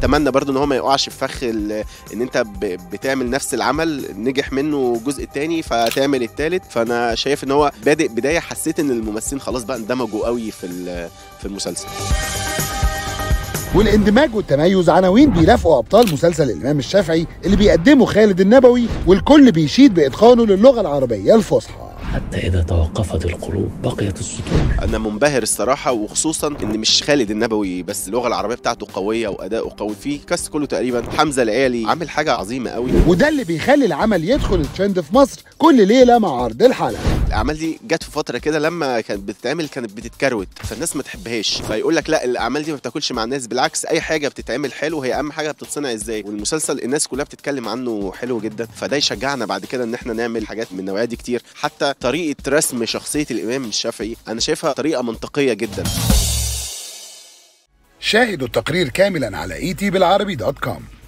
اتمنى برضو ان هو ما يقعش في فخ ال- ان انت ب- بتعمل نفس العمل نجح منه الجزء الثاني فتعمل الثالث فانا شايف ان هو بادئ بدايه حسيت ان الممثلين خلاص بقى اندمجوا قوي في ال- في المسلسل والاندماج والتميز عناوين بيرافقوا ابطال مسلسل الامام الشافعي اللي بيقدمه خالد النبوي والكل بيشيد باتقانه للغه العربيه الفصحى حتى إذا توقفت القلوب بقيت السطور انا منبهر الصراحه وخصوصا ان مش خالد النبوي بس اللغه العربيه بتاعته قويه واداؤه قوي فيه كاست كله تقريبا حمزه العيالي عامل حاجه عظيمه قوي وده اللي بيخلي العمل يدخل الترند في مصر كل ليله مع عرض الحلقه الاعمال دي جت في فتره كده لما كانت بتتعمل كانت بتتكروت فالناس ما تحبهاش فيقول لك لا الاعمال دي ما بتاكلش مع الناس بالعكس اي حاجه بتتعمل حلو هي اهم حاجه بتتصنع ازاي والمسلسل الناس كلها بتتكلم عنه حلو جدا فده يشجعنا بعد كده ان احنا نعمل حاجات من النوعيه دي كتير حتى طريقه رسم شخصيه الامام الشافعي انا شايفها طريقه منطقيه جدا شاهدوا التقرير كاملا على ايتي بالعربي دوت كوم